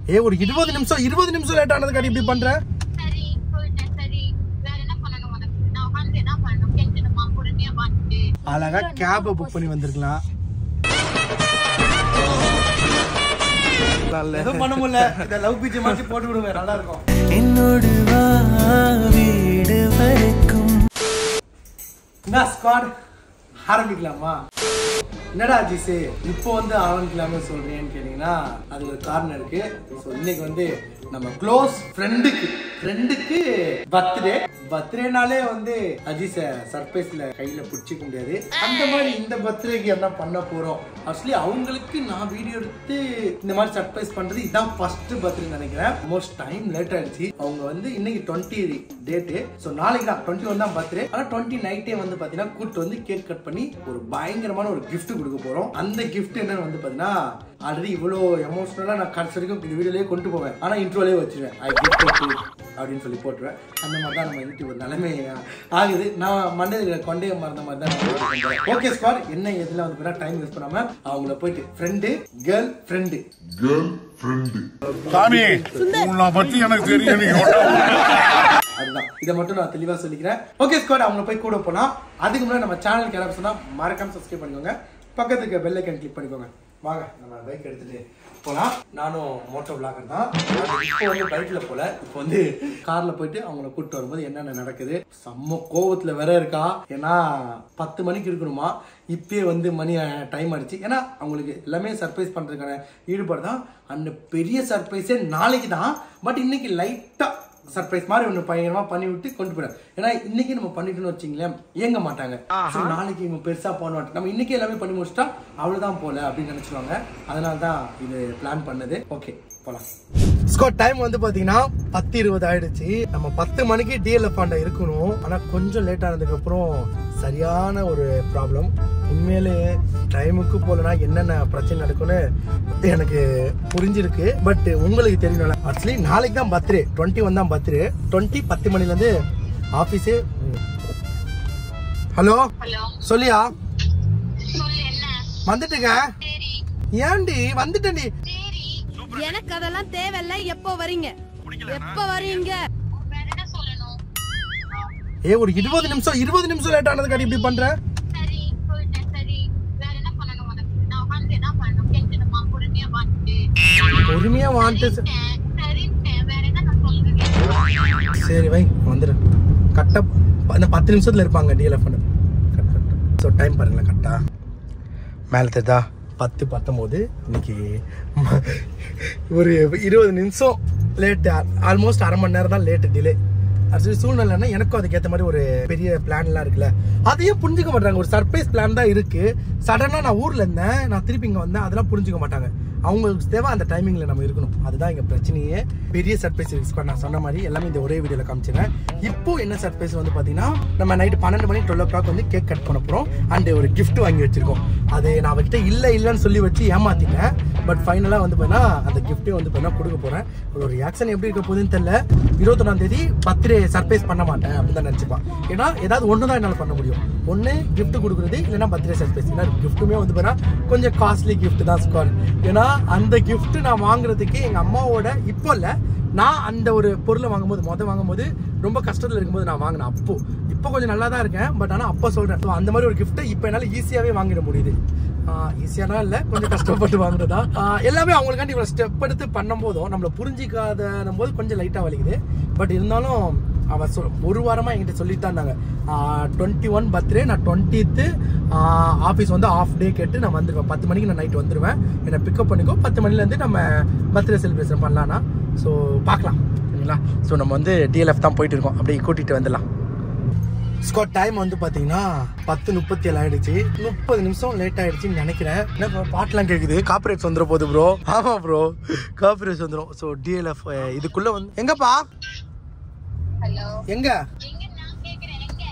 ஏ ஒரு இருபது நிமிஷம் இருபது நிமிஷம் லேட் ஆனதுக்காடி இப்படி பண்ற சரி போயிட்டேன் சரி வேற என்ன பண்ணணும் உனக்கு நான் உட்காந்து என்ன பண்ணணும் கெஞ்சணுமா பொறுமையா பார்த்துட்டு அழகா கேப புக் பண்ணி வந்திருக்கலாம் எதுவும் பண்ண முடியல இந்த லவ் பீச் மாதிரி போட்டு விடுவேன் நல்லா இருக்கும் என்னோடு வா வீடு வரைக்கும் என்ன ஸ்குவாட் ஆரம்பிக்கலாமா என்னடா ஜிசே இப்போ வந்து ஆரம்பிக்கலாமே சொல்றேன்னு கேட்டீங்கன்னா அது ஒரு காரணம் இருக்கு ஸோ இன்னைக்கு வந்து நம்ம க்ளோஸ் ஃப்ரெண்டுக்கு ஃப்ரெண்டுக்கு பர்த்டே பர்த்டேனாலே வந்து அஜிஸ சர்ப்ரைஸ்ல கையில பிடிச்சிக்க முடியாது அந்த மாதிரி இந்த பர்த்டேக்கு என்ன பண்ண போறோம் ஆக்சுவலி அவங்களுக்கு நான் வீடியோ எடுத்து இந்த மாதிரி சர்ப்ரைஸ் பண்றது இதான் ஃபர்ஸ்ட் பர்த்டே நினைக்கிறேன் மோஸ்ட் டைம் லேட் ஆயிடுச்சு அவங்க வந்து இன்னைக்கு டுவெண்ட்டி டேட்டு ஸோ நாளைக்கு தான் டுவெண்ட்டி ஒன் தான் பர்த்டே ஆனால் டுவெண்ட்டி நைட்டே வந்து பார்த்தீங்கன்னா கூட்டு வந்து கேக் கட் பண்ணி ஒரு பயங்கரமான ஒரு gift கொடுக்க போறோம் அந்த gift என்னன்னு வந்து பார்த்தீங்கன்னா ஆல்ரெடி இவ்வளோ எமோஷனலாக நான் கடைசி வரைக்கும் இந்த வீடியோலேயே கொண்டு போவேன் ஆனால் இன்ட்ரோலே வச்சிருவேன் ஐ கிஃப்ட் அப்படின்னு சொல்லி போட்டுருவேன் அந்த மாதிரி தான் நம்ம யூடியூப் நிலைமை ஆகுது நான் மண்டேல கொண்டே மறந்த மாதிரி தான் ஓகே ஸ்குவாட் என்ன எதுல வந்து டைம் யூஸ் பண்ணாம அவங்கள போயிட்டு ஃப்ரெண்டு கேர்ள் ஃப்ரெண்டு சாமி உன்னை பத்தி எனக்கு தெரியும் நீங்க ஒண்ணும் அதுதான் இதை மட்டும் நான் தெளிவா சொல்லிக்கிறேன் ஓகே ஸ்குவாட் அவங்கள போய் கூட போனா அதுக்கு முன்னாடி நம்ம சேனலுக்கு யாராவது சொன்னா மறக்காம சப்ஸ்கிரைப் பண்ணிக்கோங்க பக்கத்துக்கு பெல் ஐக்கன் கிளிக் பண்ணிக்கோங்க வாங்க நம்ம பைக் எடுத்துட்டு போலாம் நானும் மோட்டோ பிளாகர் தான் இப்போ வந்து பைக்ல போல இப்போ வந்து கார்ல போயிட்டு அவங்கள கூப்பிட்டு வரும்போது என்னென்ன நடக்குது செம்ம கோவத்துல வேற இருக்கா ஏன்னா பத்து மணிக்கு இருக்கணுமா இப்பயே வந்து மணி டைம் ஆயிடுச்சு ஏன்னா அவங்களுக்கு எல்லாமே சர்ப்ரைஸ் பண்றதுக்கான ஈடுபாடு தான் அந்த பெரிய சர்ப்ரைஸே நாளைக்கு தான் பட் இன்னைக்கு லைட்டா சர்ப்ரைஸ் மாதிரி ஒன்று பயங்கரமா பண்ணி விட்டு கொண்டு போயிடும் ஏன்னா இன்னைக்கு நம்ம பண்ணிட்டோம்னு வச்சிங்களேன் ஏங்க மாட்டாங்க So, நாளைக்கு இவங்க பெருசா பண்ண மாட்டோம் நம்ம இன்னைக்கு எல்லாமே பண்ணி முடிச்சிட்டா அவ்வளவுதான் போல அப்படின்னு நினைச்சுவாங்க அதனால தான் இது பிளான் பண்ணது ஓகே போலாம் ஸ்கோர் டைம் வந்து பாத்தீங்கன்னா பத்து இருபது ஆயிடுச்சு நம்ம பத்து மணிக்கு டிஎல்எஃப் ஆண்ட இருக்கணும் ஆனா கொஞ்சம் லேட் ஆனதுக்கு அப்புறம் சரியான ஒரு ப்ராப்ளம் உண்மையிலே டைமுக்கு போலனா என்னென்ன பிரச்சனை நடக்கும்னு எனக்கு புரிஞ்சிருக்கு பட் உங்களுக்கு தெரியணும்ல ஆக்சுவலி நாளைக்கு தான் பர்த்டே டுவெண்ட்டி ஒன் தான் பர்த்டே டுவெண்ட்டி பத்து மணிலேருந்து ஆஃபீஸு ஹலோ ஹலோ சொல்லியா சொல்லு என்ன வந்துட்டுங்க சரி ஏன்டி வந்துட்டேன்டி சரி எனக்கு அதெல்லாம் தேவையில்ல எப்போ வரீங்க எப்போ வரீங்க வேற என்ன சொல்லணும் ஏ ஒரு இருபது நிமிஷம் இருபது நிமிஷம் லேட் ஆனதுக்காடி இப்படி பண்ற சரி போயிட்டேன் சரி வேற என்ன பண்ணணும் உனக்கு நான் உட்காந்து என்ன பண்ணணும் கெஞ்சணுமா பொறுமையா பார்த்துட்டு பொறுமையா வான்ட்டு சரின்ட்டேன் வேற என்ன நான் சொல்றேன் சரி வை வந்துடு கரெக்டா அந்த பத்து நிமிஷத்துல இருப்பாங்க டிஎல்எஃப் ஸோ டைம் பாருங்களேன் கரெக்டா மேலே தெரிதா பத்து பத்தொம்போது இன்னைக்கு ம- ஒரு இருபது நிமிஷம் லேட்டு ஆல்மோஸ்ட் அரை மணி நேரம் தான் லேட்டு டிலே ஆக்சுவலி சூழ்நிலைன்னா எனக்கும் அதுக்கேற்ற மாதிரி ஒரு பெரிய பிளான்லாம் இருக்குல்ல அதையும் புரிஞ்சுக்க மாட்டாங்க ஒரு சர்ப்ரைஸ் பிளான் தான் இருக்கு சடனாக நான் ஊர்ல இருந்தேன் நான் திருப்பி இங்கே வந்தேன் அதெல்லாம் புரிஞ்சுக்க மாட்டாங்க அவங்களுக்கு தேவை அந்த டைமிங்ல நம்ம இருக்கணும் அதுதான் இங்க பிரச்சனையே பெரிய சர்ப்ரைஸ் இருக்கு நான் சொன்ன மாதிரி எல்லாமே இந்த ஒரே வீடியோல காமிச்சிடுறேன் இப்போ என்ன சர்ப்ரைஸ் வந்து பாத்தீங்கன்னா நம்ம நைட் பன்னெண்டு மணி டுவெல் ஓ கிளாக் வந்து கேக் கட் பண்ண போறோம் அண்ட் ஒரு gift வாங்கி வச்சிருக்கோம் அது நான் அவகிட்ட இல்ல இல்லன்னு சொல்லி வச்சு ஏமாத்திட்டேன் பட் ஃபைனலா வந்து பார்த்தீங்கன்னா அந்த கிஃப்ட்டே வந்து பார்த்தீங்கன்னா கொடுக்க போறேன் ஒரு ரியாக்ஷன் எப்படி இருக்க போகுதுன்னு தெரியல இருபத்தொன்னாம் தேதி பர்த்டே சர்ப்ரைஸ் பண்ண மாட்டேன் அப்படின்னு தான் நினைச்சுப்பான் ஏன்னா ஏதாவது ஒன்று தான் என்னால் பண்ண முடியும் ஒன்று gift கொடுக்குறது இல்லைன்னா பர்த்டே சர்ப்ரைஸ் ஏன்னா கிஃப்ட்டுமே வந்து பார்த்தீங்கன்னா கொஞ்சம் காஸ்ட்லி gift தான் ஸ்கால் ஏன்னா அந்த gift நான் வாங்குறதுக்கு எங்கள் அம்மாவோட இப்போ இல்லை நான் அந்த ஒரு பொருளை வாங்கும்போது மொதல் வாங்கும்போது ரொம்ப கஷ்டத்தில் இருக்கும்போது நான் வாங்கினேன் அப்போ இப்போ கொஞ்சம் நல்லா தான் இருக்கேன் பட் ஆனால் அப்போ சொல்கிறேன் ஸோ அந்த மாதிரி ஒரு கிஃப்ட்டை இப்போ என்னால் ஈஸியாகவே வாங்கிட முடியுது ஈஸியானா இல்லை கொஞ்சம் கஷ்டப்பட்டு வாங்குறதா ஆஹ் எல்லாமே அவங்களுக்காண்டி இவ்வளோ ஸ்டெப் எடுத்து பண்ணும்போதும் நம்மளை புரிஞ்சிக்காத போது கொஞ்சம் லைட்டாக வலிக்குது பட் இருந்தாலும் அவ சொல் ஒரு வாரமாக என்கிட்ட சொல்லிட்டு தான் இருந்தாங்க டுவெண்ட்டி ஒன் பர்த்டே நான் டுவெண்ட்டித்து ஆஃபீஸ் வந்து ஆஃப் டே கேட்டு நான் வந்துடுவேன் பத்து மணிக்கு நான் நைட் வந்துடுவேன் என்னை பிக்கப் பண்ணிக்கோ பத்து மணிலேருந்து நம்ம பர்த்டே செலிப்ரேஷன் பண்ணலாம்னா ஸோ பார்க்கலாம் சரிங்களா ஸோ நம்ம வந்து டிஎல்எஃப் தான் போயிட்டு இருக்கோம் அப்படியே கூட்டிகிட்டு வந்துடலாம் ஸ்காட் டைம் வந்து பாத்தீங்கன்னா பத்து முப்பத்தி ஏழு ஆயிடுச்சு முப்பது நிமிஷம் லேட் ஆயிடுச்சுன்னு நினைக்கிறேன் என்ன bro, பாட்டுலாம் கேக்குது காப்பரேட்ஸ் வந்துட போகுது ப்ரோ ஆமா ப்ரோ காப்பரேட்ஸ் வந்துடும் ஸோ டிஎல்எஃப் இதுக்குள்ள வந்து எங்கப்பா ஹலோ எங்க எங்க நான் கேக்குறேன் எங்க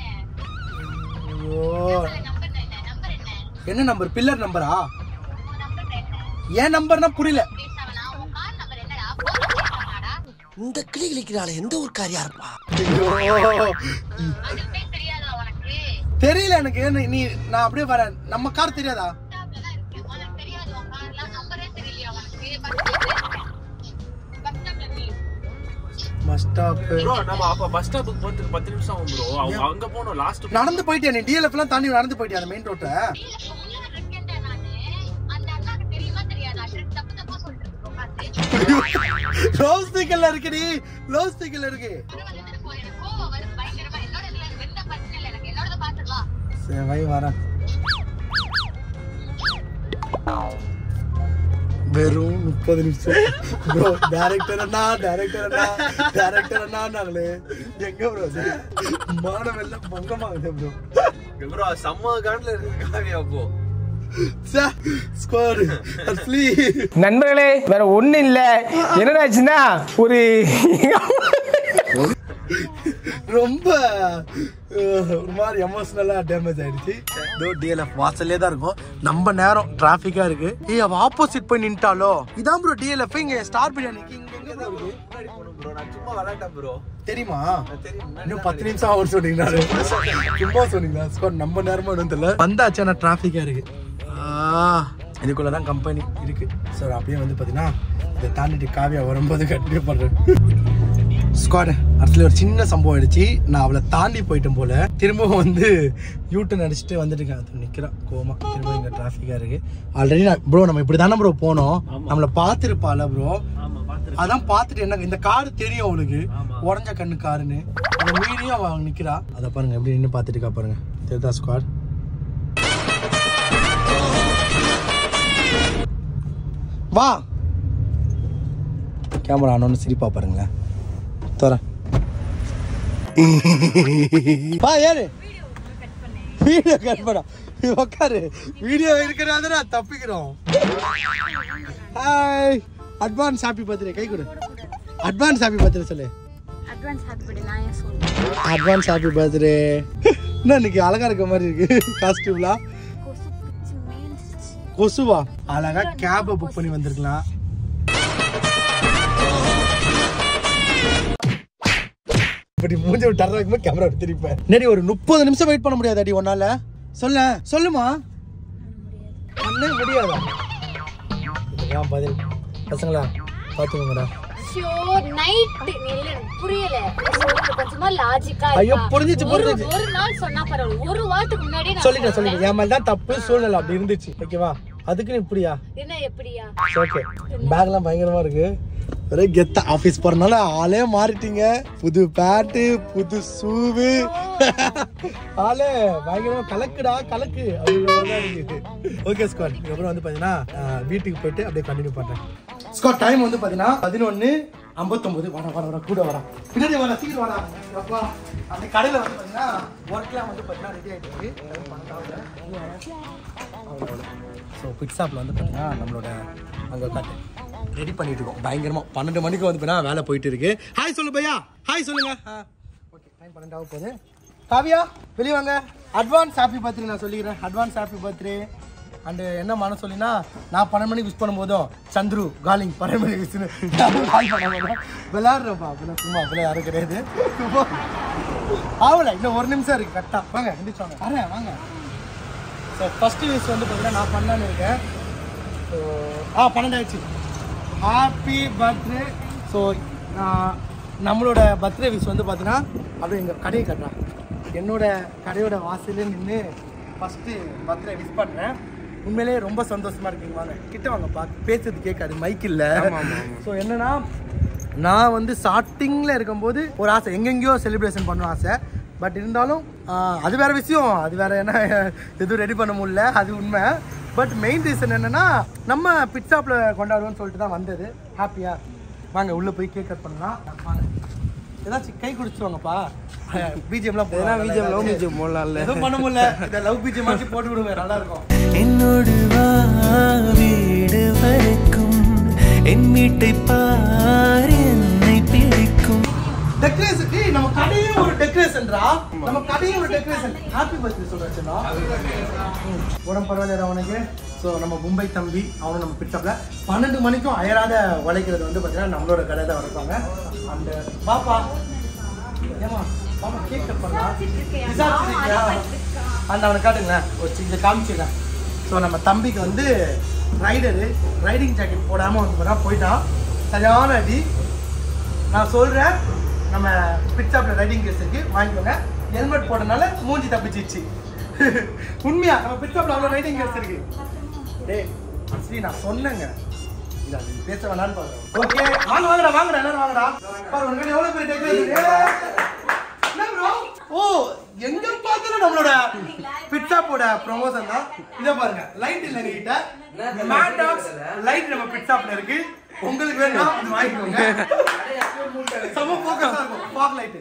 ஐயோ நம்பர் என்ன நம்பர் என்ன என்ன நம்பர் பில்லர் நம்பரா உன் நம்பர் என்ன ஏன் நம்பர்னா புரியல பேசாமனா உன் கார் நம்பர் என்னடா போன் பேசாமடா இந்த கிளி கிளிக்கிறாள் எந்த ஊருக்காரியா இருப்பா ஐயோ அதுவே தெரியாதா உனக்கு தெரியல எனக்கு நீ- நீ நான் அப்படியே வரேன் நம்ம கார் தெரியாதா லேப்டாப்ல தான் இருக்கு உனக்கு தெரியாது உன் கார்லாம் நம்பரே தெரியலையா உனக்கு பக்கத்துல இருக்கேன். பஸ் ஸ்டாப் ப்ரோ நம்ம அப்ப பஸ் ஸ்டாப்புக்கு போறதுக்கு பத்து நிமிஷம் ஆகும் ப்ரோ அவங்க அங்க போகணும் லாஸ்ட் நடந்து போயிட்டியா நீ டிஎல்எஃப் எல்லாம் தாண்டி நடந்து போயிட்டியா அந்த மெயின் ரோட்டை உள்ள இருக்கேன்டா நானு அந்த அண்ணாக்கு தெரியுமா தெரியாதா ட்ரெஸ் தப்பு தப்பா சொல்லிட்டு இருக்கோம் உட்காந்து லவ் ஸ்டிக்கர்ல இருக்குடி லவ் ஸ்டிக்கர்ல இருக்கு வந்துட்டு போ எனக்கு கோவம் வருது பயங்கரமா என்னோட இதுல எனக்கு எந்த பிரச்சனை இல்லை எனக்கு என்னோட பாத்துக்கலாம் சரி வை வரேன் வெறும் முப்பது நிமிஷம் ப்ரோ டேரக்டர் அண்ணா டேரக்டர் அண்ணா டேரக்டர் அண்ணாங்களே எங்க ப்ரோ மானம் எல்லாம் பங்கமாகுது ப்ரோ ப்ரோ செம்ம காண்டில் இருக்குது காவியா அப்போ ஸ்கோர் அஸ்லி நண்பர்களே வேற ஒண்ணும் இல்ல என்னடாச்சுன்னா ஒரு ரொம்ப அஹ், ஒரு மாதிரி எமோஷனலா டேமேஜ் ஆயிடுச்சு இதோ டிஎல்எஃப் வாசல்லே தான் இருக்கும் நம்ம நேரம் டிராஃபிக்கா இருக்கு ஏய் அவ ஆப்போசிட் போய் நின்ட்டாலோ இதான் ப்ரோ டிஎல்எஃப் இங்க ஸ்டார் பிரியாணிக்கு இங்க எங்க தான் இருக்கு ப்ரோ நான் சும்மா விளையாட்டேன் ப்ரோ தெரியுமா தெரியும் இன்னும் பத்து நிமிஷம் ஆகும் சொன்னீங்களா சும்மா சொன்னீங்களா ஸ்கோர் நம்ம நேரமா ஒன்றும் தெரியல வந்தாச்சு ஆனால் டிராஃபிக்காக இருக்கு இதுக்குள்ள தான் கம்பெனி இருக்கு சார் அப்படியே வந்து பார்த்தீங்கன்னா இதை தாண்டிட்டு காவியா வரும்போது கண்டினியூ பண்ணுறேன் ஸ்குவாட் அடுத்துல ஒரு சின்ன சம்பவம் ஆயிடுச்சு நான் அவளை தாண்டி போயிட்டேன் போல திரும்பவும் வந்து யூட்டன் அடிச்சுட்டு வந்துட்டு இருக்கேன் அது நிற்கிறான் கோமா திரும்ப இங்கே டிராஃபிக்காக இருக்கு ஆல்ரெடி நான் ப்ரோ நம்ம இப்படி தானே ப்ரோ போனோம் நம்மளை பார்த்துருப்பால ப்ரோ ஆமா பாத்து அதான் பார்த்துட்டு என்ன இந்த கார் தெரியும் அவளுக்கு உடஞ்ச கண்ணு காருன்னு அந்த மீறியும் அவ அங்க நிக்கிறா அதை பாருங்க எப்படி நின்று பார்த்துட்டு இருக்கா பாருங்க தெரிதா ஸ்குவாட் வா கேமரா ஆனோன்னு சிரிப்பா பாருங்களேன் தரேன் வா ஏறு வீடியோ கட் பண்ண நீ உட்காரு வீடியோ இருக்கிறாத நான் தப்பிக்கிறோம் ஹாய் அட்வான்ஸ் ஹாப்பி பர்த்டே கை கொடு அட்வான்ஸ் ஹாப்பி பர்த்டே சொல்லு அட்வான்ஸ் ஹாப்பி நான் ஏன் சொல்றேன் அட்வான்ஸ் ஹாப்பி பர்த்டே என்ன இன்னைக்கு அழகா இருக்க மாதிரி இருக்கு காஸ்டியூம்லாம் கொசு பிடிச்சி மேய்ஞ்சிச்சு கொசுவா அழகா கேபை புக் பண்ணி வந்திருக்கலாம் இப்படி மூஞ்சி விட்டு கேமரா திருப்பேன் நடி ஒரு முப்பது நிமிஷம் வெயிட் பண்ண முடியாது அடி உன்னால சொல்ல சொல்லுமா பண்ணவே முடியாதா இதுதான் பதில் பசங்களா பாத்துக்கோங்கடா ஷோ நைட் புரியல சொல்றது கொஞ்சமா லாஜிக்கா ஐயோ, புரிஞ்சுச்சு, புரிஞ்சுச்சு. ஒரு நாள் சொன்னா பரவாயில்ல ஒரு வாரத்துக்கு முன்னாடி நான் சொல்லிட்டேன் சொல்லிட்டேன் என் மேல தான் தப்பு சூழ்நிலை அப்படி இருந்துச்சு ஓகேவா அதுக்கு நீ இப்படியா என்ன எப்படியா ஓகே பேக்லாம் பயங்கரமா இருக்கு ஒரே கெத்த ஆபீஸ் போறனால ஆளே மாறிட்டீங்க புது பேட்டு புது ஷூவு ஆளே பயங்கரமா கலக்குடா கலக்கு அப்படின்ற மாதிரி தான் இருக்கு ஓகே ஸ்குவாட் இதுக்கப்புறம் வந்து பாத்தீங்கன்னா அஹ், வீட்டுக்கு போயிட்டு அப்படியே கண்டினியூ பண்றேன் ஸ்குவாட் டைம் வந்து பாத்தீங்கன்னா பதினொன்னு ஐம்பத்தொன்பது வாடா வாடா வாடா கூட வாடா பின்னாடி வாடா சீக்கிரம் வாடா அப்பா அந்த கடையில வந்து பாத்தீங்கன்னா ஒர்க்லாம் வந்து பாத்தீங்கன்னா ரெடி ஆயிட்டு இருக்கு ஸோ பிட்ஸாப்பில் வந்து பார்த்தீங்கன்னா நம்மளோட அங்கே கட்டு ரெடி பண்ணிட்டு இருக்கோம் பயங்கரமா பன்னெண்டு மணிக்கு வந்து பார்த்தீங்கன்னா வேலை போயிட்டு இருக்கு ஹாய் சொல்லு பையா ஹாய் சொல்லுங்க ஓகே டைம் பன்னெண்டாக போகுது காவியா வெளியே வாங்க அட்வான்ஸ் ஹாப்பி பர்த்டே நான் சொல்லிக்கிறேன் அட்வான்ஸ் ஹாப்பி பர்த்டே அண்டு என்ன மன சொல்லினா நான் பன்னெண்டு மணிக்கு விஷ் பண்ணும்போதும் சந்துரு காலிங் பன்னெண்டு மணிக்கு விஷ் கால் பண்ணும்போதும் விளையாடுறப்பா அப்படின்னா சும்மா அப்படியே யாரும் கிடையாது ஆகல இன்னும் ஒரு நிமிஷம் இருக்கு கரெக்டாக வாங்க எந்திரிச்சு வாங்க வரேன் வாங்க ஸோ ஃபஸ்ட்டு விஷ் வந்து பார்த்தீங்கன்னா நான் பண்ணலான்னு இருக்கேன் ஸோ ஆ பன்னெண்டாயிடுச்சு ஹாப்பி பர்த்டே ஸோ நான் நம்மளோட பர்த்டே விஷ் வந்து பார்த்தீங்கன்னா அப்படியே எங்கள் கடையை கட்டுறேன் என்னோட கடையோட வாசலே நின்று ஃபஸ்ட்டு பர்த்டே விஷ் பண்ணுறேன் உண்மையிலேயே ரொம்ப சந்தோஷமா இருக்கீங்க வாங்க கிட்ட வாங்க பார்த்து பேசுறது கேட்காது மைக் இல்லை ஸோ என்னன்னா நான் வந்து ஸ்டார்டிங்கில் இருக்கும்போது ஒரு ஆசை எங்கெங்கேயோ செலிப்ரேஷன் பண்ணணும் ஆசை பட் இருந்தாலும் ஆஹ், அது வேற விஷயம் அது வேற என்ன எதுவும் ரெடி பண்ண முடியல அது உண்மை பட் மெயின் ரீசன் என்னன்னா நம்ம பிட்ஸாப்பில் கொண்டாடுவோம்னு சொல்லிட்டு தான் வந்தது ஹாப்பியா வாங்க உள்ளே போய் கேக் கட் பண்ணலாம் வாங்க ஏதாச்சும் கை குடிச்சுவாங்கப்பா பிஜிஎம்லாம் போடலாம் பிஜிஎம் லவ் பிஜிஎம் போடலாம்ல எதுவும் பண்ண முடியல இந்த லவ் பிஜிஎம் ஆச்சு போட்டு விடுங்க நல்லா இருக்கும் என்னோடு வா வீடு வரைக்கும் என் வீட்டை பார் என்னை பிடிக்கும் டெக்கரேஷன் டேய் நம்ம கடையே ஒரு டெக்கரேஷன்டா நம்ம கடையே ஒரு டெக்கரேஷன் ஹாப்பி பர்த்டே சொல்றேன் உடம்பு பரவாயில்ல அவனுக்கு ஸோ நம்ம மும்பை தம்பி அவனும் நம்ம பிட்சப்ல பன்னெண்டு மணிக்கும் அயராத உழைக்கிறது வந்து பார்த்தீங்கன்னா நம்மளோட கடை தான் வளர்ப்பாங்க அந்த பாப்பா ஏமா பாப்பா கேக் கட் பண்ணலாம் விசாரிச்சிருக்கியா அந்த அவனை காட்டுங்களேன் ஒரு சின்ன காமிச்சிருக்கேன் ஸோ நம்ம தம்பிக்கு வந்து ரைடரு ரைடிங் ஜாக்கெட் போடாமல் வந்து பார்த்தா போயிட்டான் சரியான அடி நான் சொல்கிறேன் நம்ம பிட்சாப்ல ரைடிங் கேஸ் இருக்கு வாங்கிக்கோங்க ஹெல்மெட் போட்டனால மூஞ்சி தப்பிச்சிச்சு உண்மையா நம்ம பிட்சாப்ல அவ்வளோ ரைடிங் கேஸ் இருக்கு டேய் ஆக்சுவலி நான் சொன்னேங்க இல்ல அது பேச வேணாம்னு பாக்குறேன் ஓகே வாங்க வாங்கடா வாங்கடா எல்லாரும் வாங்கடா பாரு உங்க எவ்வளவு பெரிய டெக்கரேஷன் என்ன ப்ரோ ஓ எங்க பார்த்தாலும் நம்மளோட பிட்சாப்போட ப்ரொமோஷன் தான் இத பாருங்க லைட் இல்ல எங்ககிட்ட மேண்டாக்ஸ் லைட் நம்ம பிட்சாப்ல இருக்கு உங்களுக்கு வேணா இது வாங்கிக்கோங்க செம ஃபோக்கஸா இருக்கும் ஃபாக் லைட்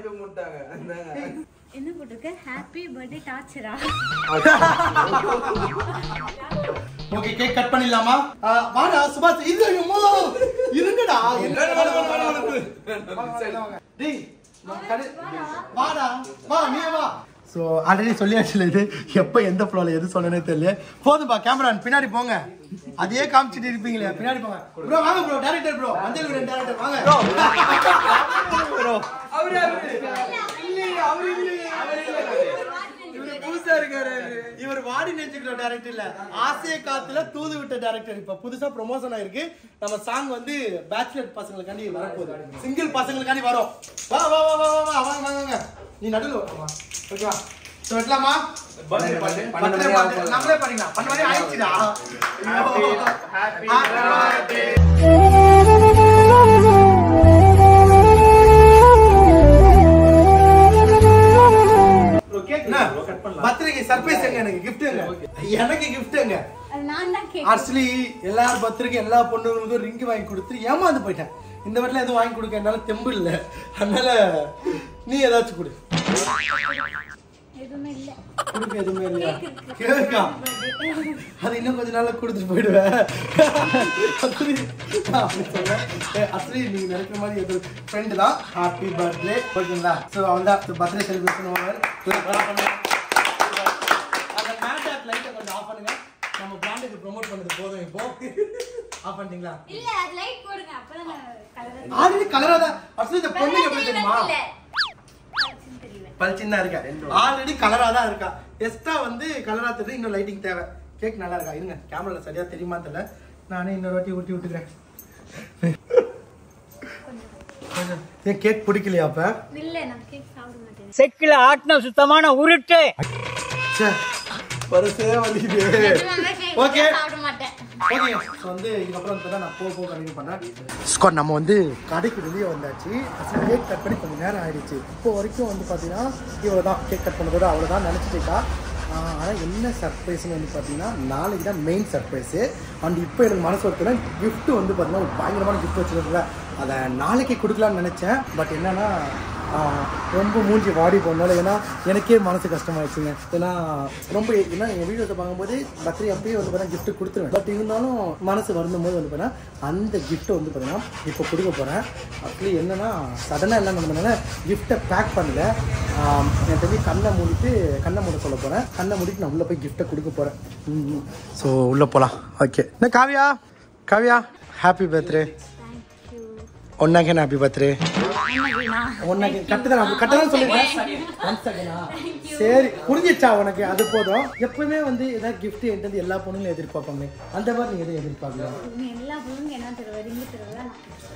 என்ன போட்டிருக்க ஹாப்பி பர்த்டே டார்ச்சரா ஓகே கேக் கட் பண்ணிடலாமா ஆ, வாடா சுபாஷ் இது ஐயோ இருங்கடா டேய் நம்ம கடை- வாடா வா நீ வா ஸோ ஆல்ரெடி சொல்லியாச்சுல இது எப்போ எந்த ஃப்ளோவில் எது சொன்னேனே தெரியல போதும்பா கேமரா பின்னாடி போங்க அதையே காமிச்சிட்டு இருப்பீங்களே பின்னாடி போங்க ப்ரோ வாங்க ப்ரோ டேரக்டர் ப்ரோ மஞ்சள் வீரன் டேரக்டர் வாங்க ப்ரோ அவரு இல்லையே அவரு இல்லையே அவரு இல்லையே இவரு புதுசா இருக்காரு இவர் வாடி நெஞ்சுக்கிற டேரக்டர் இல்ல ஆசைய காத்துல தூது விட்ட டேரக்டர் இப்ப புதுசா ப்ரொமோஷன் ஆயிருக்கு நம்ம சாங் வந்து பேச்சுலர் பசங்களுக்காண்டி வரப்போகுது சிங்கிள் பசங்களுக்காண்டி வரும் வா வா வா வா வா வா வாங்க வாங்க வாங்க நீ நடுவில் வரமா ஓகேவா ஸோ வெட்டலாமா பர்த்டே பாட்டு நம்மளே பண்ணிக்கலாம் பண்ண மாதிரி ஆயிடுச்சுடா ஹாப்பி பர்த்டே பர்த்டேக்கு சர்ப்ரைஸ் எங்க எனக்கு gift எங்க எனக்கு gift எங்க நான் தான் கேட்க ஆக்சுவலி எல்லார் பர்த்டேக்கும் எல்லா பொண்ணுங்களுக்கும் ரிங் வாங்கி கொடுத்து ஏமாந்து போயிட்டேன் இந்த வீட்டில் எதுவும் வாங்கி கொடுக்க என்னால தெம்பு இல்ல அதனால நீ ஏதாச்சும் கொடு எதுவுமே இல்ல கொடுக்க எதுவுமே இல்லையா கேக்கா அது இன்னும் கொஞ்ச நாள்ல கொடுத்துட்டு போயிடுவேன் அப்படி அப்படி சொல்ல ஆக்சுவலி நீங்க நினைக்கிற மாதிரி எது ஃப்ரெண்டு தான் ஹாப்பி பர்த்டே ஓகேங்களா ஸோ அவன் தான் பர்த்டே செலிப்ரேஷன் ஓவர் அந்த மேட் லைட்டை கொஞ்சம் ஆஃப் பண்ணுங்க நம்ம பிராண்டுக்கு ப்ரோமோட் பண்ணது போதும் இப்போ ஆஃப் பண்ணிட்டீங்களா இல்ல அது லைட் போடுங்க அப்பதான் கலர் ஆல்ரெடி கலரா தான் ஆக்சுவலி இந்த பொண்ணு எப்படி தெரியுமா தெரியல பளிச்சுன்னு தான் இருக்கா ஆல்ரெடி கலரா தான் இருக்கா எக்ஸ்ட்ரா வந்து கலரா தெரியுது இன்னும் லைட்டிங் தேவை கேக் நல்லா இருக்கா இருங்க கேமரால சரியா தெரியுமா தெரியல நானே இன்னொரு வாட்டி ஊட்டி விட்டுக்கிறேன் கொஞ்சம். ஏன் கேக் பிடிக்கலையா அப்ப இல்ல நான் கேக் சாப்பிட மாட்டேன் செக்கில் ஆட்டின சுத்தமான உருட்டு ச்சே, பரிசே வலிக்குது ஓகே Okay. சாப்பிட மாட்டேன் ஓகே ஸோ வந்து இதுக்கப்புறம் வந்து நான் போக போக கண்டினியூ பண்ணேன் ஸ்காட் நம்ம வந்து கடைக்கு வெளியே வந்தாச்சு அசல் கேக் கட் பண்ணி கொஞ்சம் நேரம் ஆயிடுச்சு இப்போ வரைக்கும் வந்து பார்த்தீங்கன்னா இவ்வளோ தான் கேக் கட் பண்ணதோட அவ்வளோதான் நினச்சிட்டேக்கா ஆனால் என்ன சர்ப்ரைஸ்னு வந்து பார்த்தீங்கன்னா நாளைக்கு தான் மெயின் சர்ப்ரைஸு அண்ட் இப்போ எனக்கு மனசு ஒருத்தன gift வந்து பார்த்தீங்கன்னா ஒரு பயங்கரமான gift வச்சுருக்கல அதை நாளைக்கு கொடுக்கலான்னு நினச்சேன் பட் என்னன்னா ஆஹ் ரொம்ப மூஞ்சி வாடி போனால ஏன்னா எனக்கே மனசு கஷ்டமாயிடுச்சுங்க ஏன்னா ரொம்ப ஏன்னா என் வீடியோஸை பார்க்கும்போது பர்த்டே அப்பயே வந்து பார்த்தீங்கன்னா gift கொடுத்துருவேன் பட் இருந்தாலும் மனசு வருந்தும் போது வந்து பார்த்தீங்கன்னா அந்த கிஃப்ட்டை வந்து பார்த்தீங்கன்னா இப்போ கொடுக்க போகிறேன் ஆக்சுவலி என்னன்னா சடனாக எல்லாம் நடந்ததுனால கிஃப்ட்டை பேக் பண்ணல ஆஹ் என் தம்பி கண்ணை மூடிட்டு கண்ணை மூட சொல்ல போகிறேன் கண்ணை மூடிட்டு நான் உள்ளே போய் கிஃப்ட்டை கொடுக்க போகிறேன் ஸோ உள்ளே போகலாம் ஓகே என்ன காவியா காவியா ஹாப்பி பர்த்டே ஒன்னாக்கே ஹாப்பி பர்த்டே உனக்கு கட்டுதான் கட்டதான் சொல்லிருக்கேன் One second ஆ? சரி புரிஞ்சிச்சா உனக்கு அது போதும் எப்பவுமே வந்து ஏதாவது gift என்கிட்ட இருந்து எல்லா பொண்ணுங்களும் எதிர்பார்ப்பாங்க அந்த மாதிரி நீங்க எதுவும் எதிர்பார்க்கல நீ எல்லா பொண்ணுங்க என்ன தருவ ரிங்கு தருவ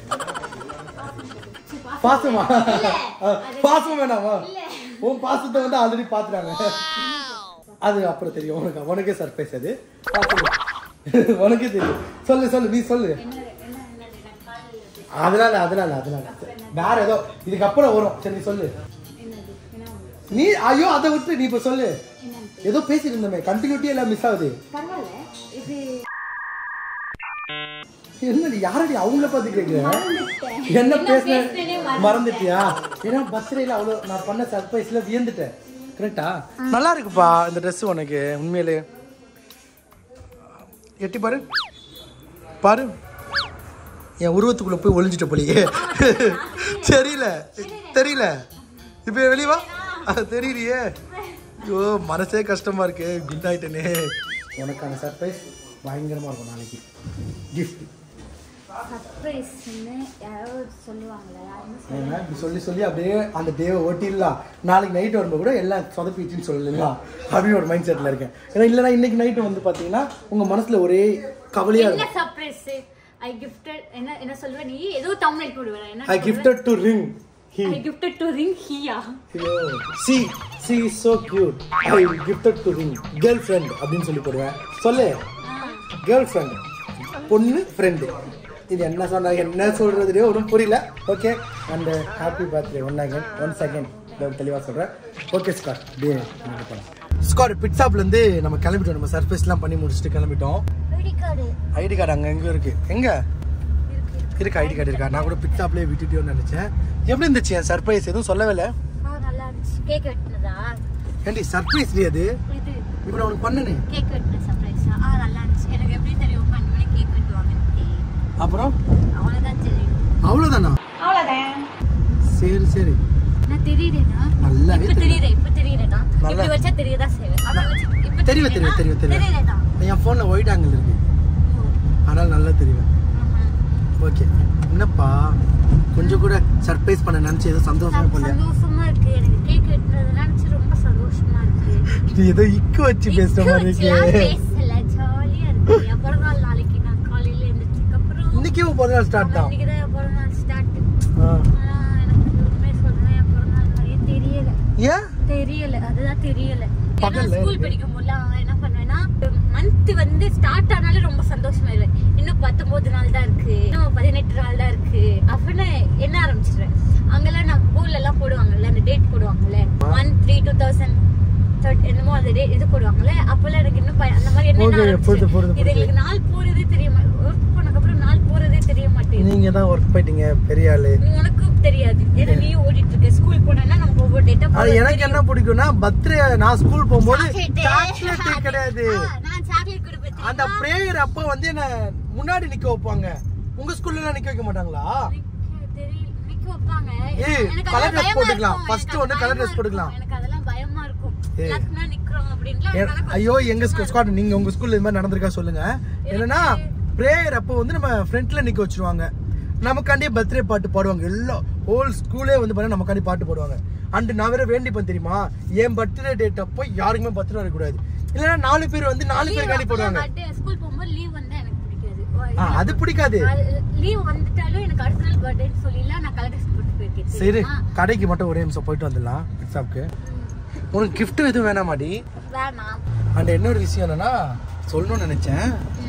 பாசமா பாசம் வேணாமா உன் பாசத்தை வந்து ஆல்ரெடி பாத்துறாங்க அது அப்புறம் தெரியும் உனக்கு உனக்கே சர்ப்ரைஸ் அது பாத்துக்கோ. உனக்கே தெரியும் சொல்லு சொல்லு நீ சொல்லு அதனால அதனால அதனால வேற ஏதோ இதுக்கப்புறம் வரும் சரி நீ சொல்லு நீ ஐயோ அதை விட்டு நீ இப்ப சொல்லு ஏதோ பேசிட்டு இருந்தமே கண்டினியூட்டி எல்லாம் மிஸ் ஆகுது பரவாயில்ல இது என்னடி யாரடி அவங்கள பார்த்து கேக்குற மறந்துட்டேன். என்ன பேசுன பேசுனேனே மறந்துட்டேன். மறந்துட்டியா ஏன்னா பர்த்டேல அவ்வளோ நான் பண்ண சர்ப்ரைஸ்ல வியந்துட்டேன் கரெக்டா நல்லா இருக்குப்பா இந்த Dress உனக்கு உண்மையிலே எட்டி பாரு பாரு என் உருவத்துக்குள்ள போய் ஒளிஞ்சிட்ட போலியே தெரியல தெரியல இப்போ வெளியே வா அது தெரியலையே ஐயோ மனசே கஷ்டமா இருக்கு குண்டாயிட்டனே உனக்கான சர்ப்ரைஸ் பயங்கரமா இருக்கும் நாளைக்கு கிஃப்ட் சர்ப்ரைஸ்னு யாரோ சொல்லுவாங்களே யாருமே சொல்ல ஏன்னா இப்படி சொல்லி சொல்லி அப்படியே அந்த டேவை ஓட்டிடலாம் நாளைக்கு நைட் வரும்போது கூட எல்லாம் சொதப்பிச்சுன்னு சொல்லலாம் அப்படின்னு ஒரு மைண்ட் செட்டில் இருக்கேன் ஏன்னா இல்லைனா இன்னைக்கு நைட்டு வந்து பார்த்தீங்கன்னா உங்கள் மனசில் ஒரே கவலையாக என்ன இருக்கும் சர்ப்ரைஸ் ஐ கிஃப்டட் என்ன என்ன சொல்லுவ நீ ஏதோ தமிழ் போடுவேன் என்ன I gifted to ring He. I gifted to ring Hia. She she is so cute I gifted to ring girlfriend அப்படின்னு சொல்லி போடுவேன் சொல்லு கேர்ள் ஃப்ரெண்ட் பொண்ணு ஃப்ரெண்டு இது என்ன சொன்னாங்க என்ன சொல்றதுலயே ஒன்றும் புரியல okay and happy birthday one again one second தெளிவாக சொல்கிறேன் ஓகே ஸ்காட் அப்படியே ஸ்காட் பிட்ஸாப்லேருந்து நம்ம கிளம்பிட்டோம் நம்ம சர்ஃபேஸ்லாம் பண்ணி முடிச்சுட்டு கிளம்பிட்டோம் ஐடி கார்டு அங்கே எங்கேயோ இருக்கு எங்க இருக்கு ஐடி கார்டு இருக்கா நான் கூட பிட்ஸாப்லேயே விட்டுட்டோன்னு நினச்சேன் எப்படி இருந்துச்சு என் சர்ப்ரைஸ் எதுவும் சொல்லவே இல்லை நல்லா இருந்துச்சு கேக் வெட்டினதா ஏண்டி சர்ப்ரைஸ் அது இது இப்போ நான் உனக்கு பண்ணனே கேக் வெட்டின சர்ப்ரைஸா ஆ நல்லா இருந்துச்சு எனக்கு எப்படி தெரியும் பன்னெண்டு மணிக்கு கேக் வெட்டுவாங்கன்னு அப்புறம் அவ்வளோதான் தெரியும் அவ்வளோதானா அவ்வளோதான் சரி சரி நான் தெரியுறேனா நல்லாவே இப்ப தெரியுறேன் இப்ப தெரியுறேனா நல்லா- இப்படி வச்சா தெரியதான் செய்வேன் அப்படி வச்சு இப்ப தெரியும் தெரியும் தெரியும் தெரியும் தெரியுறேனா என் ஃபோனில் ஒயிட் ஆங்கிள் இருக்கு ஆனால் நல்லா தெரியும் ஓகே என்னப்பா கொஞ்சம் கூட சர்ப்ரைஸ் பண்ண நினச்சி ஏதோ சந்தோஷமா பண்ணல சந்தோஷமா இருக்கு எனக்கு கேக் வெட்டினது நினைச்சு ரொம்ப சந்தோஷமா இருக்கு நீ ஏதோ இக்கு வச்சு பேசுற மாதிரி இக்கு வச்சுலாம் இருக்கு பேசல ஜாலியா இருக்கு என் பிறந்த நாள் நாளைக்கு நான் காலையில எழுந்திரிச்சதுக்கு அப்புறம் இன்னைக்கே உன் பிறந்த நாள் ஸ்டார்ட் தான் இன்னைக்கு தான் என் பிறந்த நாள் ஸ்டார்ட் ஆ. ஆனா எனக்கு உண்மையை சொல்றேன் என் பிறந்த நாள் மாதிரியே தெரியல ஏன் தெரியல அதுதான் தெரியல பகல்ல ஸ்கூல் இருக்கு. படிக்கும் போது என்ன பண்ணுவேன்னா மந்த் வந்து ஸ்டார்ட் ஆனாலே ரொம்ப சந்தோஷமாயிருவேன் இன்னும் பத்தொன்பது நாள் தான் இருக்கு இன்னும் பதினெட்டு நாள் தான் இருக்கு அப்படின்னு என்ன ஆரம்பிச்சிடுவேன் அங்கெல்லாம் நான் ஸ்கூல்ல எல்லாம் போடுவாங்கல்ல அந்த டேட் போடுவாங்கல்ல ஒன் த்ரீ டூ தௌசண்ட் என்னமோ அந்த டே இது போடுவாங்கல்ல அப்பெல்லாம் எனக்கு இன்னும் பய- அந்த மாதிரி என்ன Okay, புரியுது, புரியுது, ஆரம்பிச்சிடும் இது புரியுது. எங்களுக்கு நாள் போறதே தெரிய மாட்டேங்குது ஒர்க் போனதுக்கப்புறம் நாள் போறதே தெரிய மாட்டேங்குது நீங்க தான் ஒர்க் போயிட்டீங்க பெரிய ஆளு நீ உனக்கும் தெரியாது ஏன்னா நீ ஓடிட்டு இருக்க ஸ்கூல் போனா நம்ம ஒவ்வொரு டேட்டா அது எனக்கு என்ன பிடிக்கும்னா பர்த்டே நான் ஸ்கூல் போகும்போது Chocolate. சாக்லேட் கிடையாது ஆ, நான் சாக்லேட் கொடுப்பேன் அந்த பிரேயர் அப்போ வந்து என்ன முன்னாடி நிக்க வைப்பாங்க உங்க ஸ்கூல்ல எல்லாம் நிக்க வைக்க மாட்டாங்களா தெரியல நிக்க வைப்பாங்க ஏய், எனக்கு colour அதெல்லாம் dress பயமா போட்டுக்கலாம். இருக்கும். First எனக்கு ஒண்ணு அது colour பயமா dress போட்டுக்கலாம். இருக்கும். எனக்கு அதெல்லாம் பயமா இருக்கும் ஏய். எல்லாத்துக்கு முன்னாடி நிக்கிறோம் அப்படின்லாம் ஏ- எனக்கு ஐயோ எங்க ஸ்குவாட் நீங்க உங்க ஸ்கூல்ல இது மாதிரி நடந்திருக்கா சொல்லுங்க என்னன்னா பிரேயர் அப்போ வந்து நம்ம ஃப்ரண்ட்ல நிக்க வச்சிருவாங்க நமக்காண்டியே பர்த்டே பாட்டு பாடுவாங்க எல்லா ஹோல் ஸ்கூலே வந்து பாத்தீங்கன்னா நமக்காண்டி பாட்டு பாடுவாங்க அண்ட் நான் வேற வேண்டிப்பேன் தெரியுமா என் பர்த்டே டேட் அப்போ யாருக்குமே பர்த்டே வரக்கூடாது இல்லைன்னா நாலு பேர் வந்து நாலு பேருக்காண்டி போடுவாங்க ஸ்கூல் போகும்போது லீவ் வந்தா எனக்கு பிடிக்காது ஆ, அது பிடிக்காது லீவ் வந்துட்டாலும் எனக்கு அடுத்த நாள் பர்த்டேன்னு சொல்லிலாம் நான் கலர் ட்ரெஸ் போட்டு போயிருக்கேன் சரி தெரியுமா? கடைக்கு மட்டும் ஒரே நிமிஷம் போயிட்டு வந்துடலாம் எக்ஸாம்க்கு உனக்கு gift எதுவும் வேணாமாடி வேணாம் அண்ட் இன்னொரு விஷயம் என்னன்னா சொல்லணும்னு நினைச்சேன்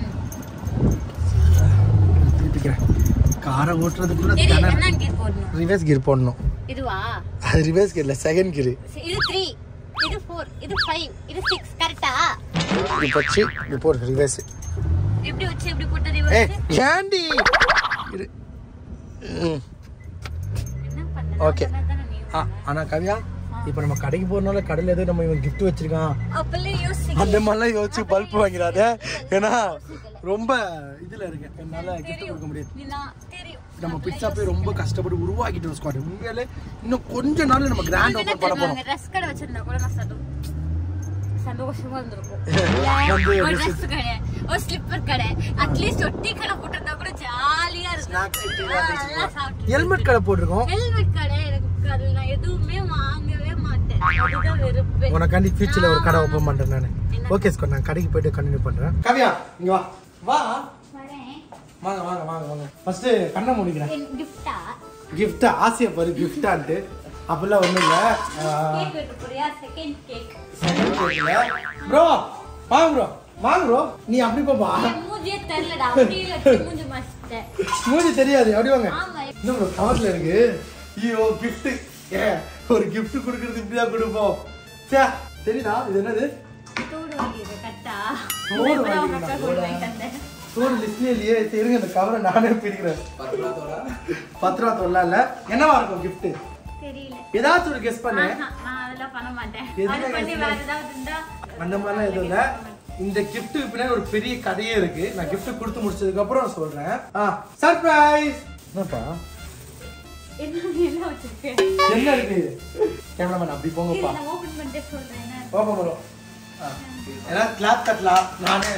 திருப்பிக்கிறேன் காரை ஓட்டுறதுக்குள்ள சரி திணற என்ன கீர் போடணும் ரிவர்ஸ் கியர் போடணும் இதுவா அது ரிவர்ஸ் கியர்ல செகண்ட் கியர் சரி, இது த்ரீ இது ஃபோர் இது ஃபைவ் இது சிக்ஸ் கரெக்டா இது வச்சு இது போடு ரிவர்ஸ் எப்படி வச்சு எப்படி போட்டது ஏ இவருக்கு? ஏண்டி இரு ம் என்ன பண்ண Okay. ஆ ஆனா கவியா இப்போ நம்ம கடைக்கு போறனால கடையில் ஏதோ நம்ம இவன் gift வச்சிருக்கான் அப்பெல்லாம் யோசிக்கல அந்த மாதிரிலாம் யோசிச்சு பல்ப் வாங்கிறாத ஏன்னா ரொம்ப இதுல இருக்கேன் என்னால gift கொடுக்க முடியாது நீ நான் தெரியும் நம்ம பிட்சா போய் ரொம்ப கஷ்டப்பட்டு உருவாக்கிட்டோம் ஸ்குவாட் உண்மையிலே இன்னும் கொஞ்ச நாள் நம்ம கிராண்ட் ஓப்பன் பண்ண போறோம் ட்ரெஸ் கடை வச்சிருந்தா கூட நான் சந்தோ- சந்தோஷமா இருந்திருக்கும் வந்து ஒரு dress- ட்ரெஸ் கடை ஒரு ஸ்லிப்பர் கடை அட்லீஸ்ட் ஒரு டீ கடை போட்டிருந்தா கூட ஜாலியா Snacks, tea இருக்கும் எல்லாம் ஆ, நல்லா சாப்பிட்டு ஹெல்மெட் கடை போட்டிருக்கோம் ஹெல்மெட் கடை எனக்கு அதுல நான் எதுவுமே வாங்கவே மாட்டேன் அதுதான் வெறுப்பு உனக்காண்டி ஃபியூச்சர்ல ஒரு கடை ஆமா, ஓப்பன் பண்றேன் நானு என்ன? ஓகே ஸ்குவாட் நான் கடைக்கு போயிட்டு கண்டினியூ பண்றேன் கவியா இங்க வா வா வரேன் வாங்க வாங்க வாங்க வாங்க ஃபர்ஸ்ட் கண்ணை முடிக்கிறேன் என் கிஃப்டா gift ஆசையை பாரு கிஃப்டான்ட்டு அப்படிலாம் ஒண்ணும் இல்ல கேக் வெட்ட போறியா செகண்ட் கேக் ப்ரோ வாங்க ப்ரோ வாங்க ப்ரோ நீ அப்படி போப்பா மூஞ்சியே தெரியலடா அப்படியே வச்சு மூஞ்சி மஸ்ட்டேன் மூஞ்சி தெரியாது அப்படி வாங்க ஆமா இன்னும் ப்ரோ கவர்ல இருக்கு ஐயோ gift ஏ ஒரு gift கொடுக்கறது இப்படிதான் கொடுப்போம் சே தெரியுதா இது என்னது தோடு வாங்கிடு கட்டா தோடு இப்பதான் உங்க வாங்கிடுடா, அக்கா தோடா. கொண்டு வாங்கி தந்தேன் தோடு லிஸ்ட்லயே இல்லையே சரி, இருங்க இந்த கவரை நானே பிரிக்கிறேன் பத்து ரூபா தொல்லா இல்ல என்னவா இருக்கும் gift தெரியல ஏதாச்சும் ஒரு கெஸ் பண்ணு ஆஹா, நான் அதெல்லாம் பண்ண மாட்டேன் எதுல அது பண்ணி guess வேற ஏதாவது இருந்தா அந்த மாதிரிலாம் எதுவும் இல்ல இந்த gift பின்னாடி ஒரு பெரிய கதையே இருக்கு நான் gift கொடுத்து முடிச்சதுக்கு அப்புறம் நான் சொல்றேன் ஆ சர்ப்ரைஸ் என்னப்பா என்ன என்ன வச்சிருக்கேன் என்ன இருக்கு கேமராமேன் அப்படி போங்கப்பா நான் ஓபன் பண்ணிட்டு சொல்றேன் என்ன ஓப்பன் பண்ணுவோம் ஏன்னா கிளாப் தட்டலாம் நானே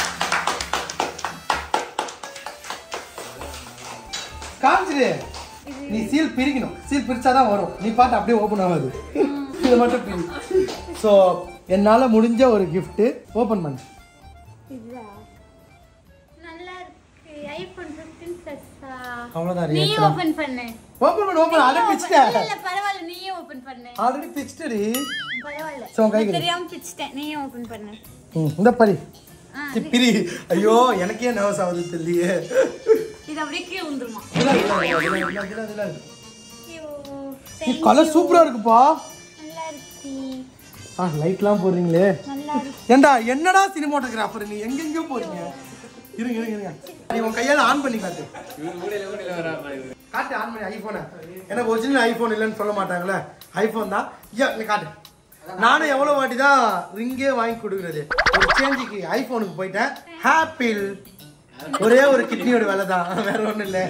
காமிச்சிரு நீ சீல் பிரிக்கணும் சீல் பிரிச்சாதான் வரும் நீ பாட்டு அப்படியே ஓப்பன் ஆகாது இது மட்டும் பிரி ஸோ என்னால் முடிஞ்ச ஒரு gift ஓப்பன் பண்ணு இதுவா நல்லா இருக்கு ஐபோன் 15 பிளஸ்ஸா அவ்வளோதான் நீயும் ரியாக்ஷன் ஓபன் பண்ணு ஓப்பன் பண்ணு ஓப்பன் ஆல்ரெடி பிச்சிட்டேன் இல்ல, இல்ல பரவாயில்ல நீயும் ஓபன் பண்ணு ஆல்ரெடி பிச்சிட்டடி பரவாயில்ல சரி, உன் கை நான் கொடு. தெரியாம பிச்சிட்டேன் நீயும் ஓபன் பண்ணு ம் இந்த பரி ஆ, சி, பிரி ஐயோ எனக்கே நர்வஸ் ஆகுது தெரியலையே இது அப்படியே கீழே வந்துருமா கலர் சூப்பரா இருக்குப்பா நல்லா இருக்கு ஆ லைட்லாம் போடுறீங்களே நல்லா இருக்கு ஏண்டா என்னடா சினிமாட்டோகிராஃபர் நீ எங்கெங்க போறீங்க இருங்க இருங்க இருங்க நீ உன் கையால ஆன் பண்ணி காட்டு காட்டு ஆன் பண்ணி ஐபோனை எனக்கு ஒரிஜினல் ஐபோன் இல்லைன்னு சொல்ல மாட்டாங்களே ஐபோன் தான் ஐயா நீ காட்டு நானும் எவ்வளோ வாட்டி தான் ரிங்கே வாங்கி கொடுக்குறது ஒரு சேஞ்சுக்கு ஐபோனுக்கு போயிட்டேன் ஹாப்பிள் ஒரே ஒரு கிட்னியோட வேலை தான் வேற ஒன்றும் இல்லை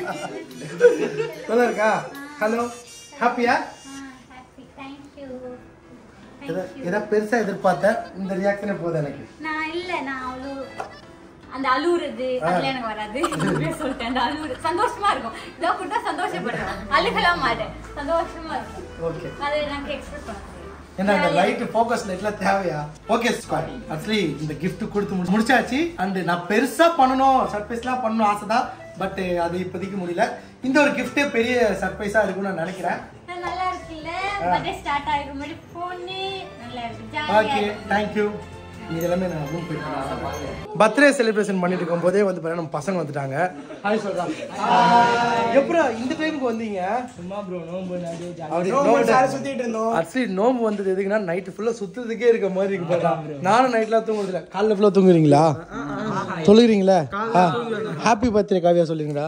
நல்லா இருக்கா ஹலோ ஹாப்பியா ஹாப்பி தேங்க் யூ எதா எதா பெருசா எதிர்பார்த்தேன் இந்த ரியாக்ஷனே போதும் எனக்கு நான் இல்ல நான் அவ்வளோ அந்த அழுவுறது அதெல்லாம் எனக்கு வராது இப்படியே சொல்லிட்டேன் அந்த அழுவுறது சந்தோஷமா இருக்கும் இதோ கொடுத்தா சந்தோஷப்படுறேன் அழுகலாம் மாட்டேன் சந்தோஷமா இருக்கும் ஓகே அதை எனக்கு எக்ஸ்பிரஸ் பண்ண தெரியும் ஏன்னா இந்த லைட் ஃபோக்கஸ் லைட்லாம் தேவையா ஓகே ஸ்குவாட் ஆக்சுவலி இந்த gift கொடுத்து முடி- முடிச்சாச்சு அண்ட் நான் பெருசா பண்ணணும் சர்ப்ரைஸ்லாம் பண்ணணும் ஆசை தான் பட் அது இப்போதைக்கு முடியல இந்த ஒரு கிஃப்டே பெரிய சர்ப்ரைஸா இருக்கும்னு நான் நினைக்கிறேன் நான் நல்லா இருக்குல்ல பர்த்டே ஸ்டார்ட் ஆகிற மாதிரி போனே நல்லா இருக்கு ஓகே ஜாலியா தேங்க்யூ இது எல்லாமே நான் ரூம் போயிட்டு பர்த்டே செலிப்ரேஷன் பண்ணிட்டு இருக்கும் போதே வந்து பாருங்க நம்ம பசங்க வந்துட்டாங்க ஹாய் சொல்றாங்க எப்படா இந்த டைமுக்கு வந்தீங்க சும்மா ப்ரோ நோம்பு நடு அப்படி நோம்பு நோம்பு சார சுத்திட்டு இருந்தோம் ஆக்சுவலி நோம்பு வந்தது எதுக்குன்னா நைட்டு ஃபுல்லா சுத்துறதுக்கே இருக்க மாதிரி இருக்கு பாருடா நானும் நைட்லாம் தூங்குறது இல்ல காலைல ஃபுல்லா தூங்குறீங்களா சொல்லுறீங்களா ஹாப்பி பர்த்டே காவியா சொல்லுங்கடா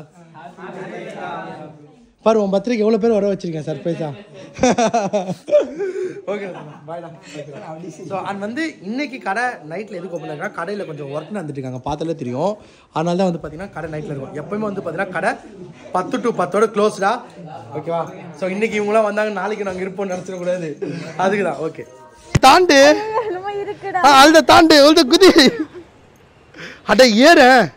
பாரு உன் பர்த்டேக்கு எவ்வளோ பேர் வர வச்சிருக்கேன் சர்ப்ரைஸா ஓகே பாய்டா ஸோ அண்ட் வந்து இன்னைக்கு கடை நைட்டில் எதுக்கு ஓப்பன் ஆகிருக்கா கடையில் கொஞ்சம் ஒர்க் நடந்துட்டு இருக்காங்க பார்த்தாலே தெரியும் அதனால தான் வந்து பார்த்தீங்கன்னா கடை நைட்டில் இருக்கும் எப்பவுமே வந்து பார்த்தீங்கன்னா கடை பத்து டு பத்தோட க்ளோஸ்டா ஓகேவா ஸோ இன்னைக்கு இவங்களாம் வந்தாங்க நாளைக்கு நாங்கள் இருப்போம்னு நினச்சிடக்கூடாது அதுக்கு தான் ஓகே தாண்டு ஆ, அழுத தாண்டு அழுத குதி அட ஏற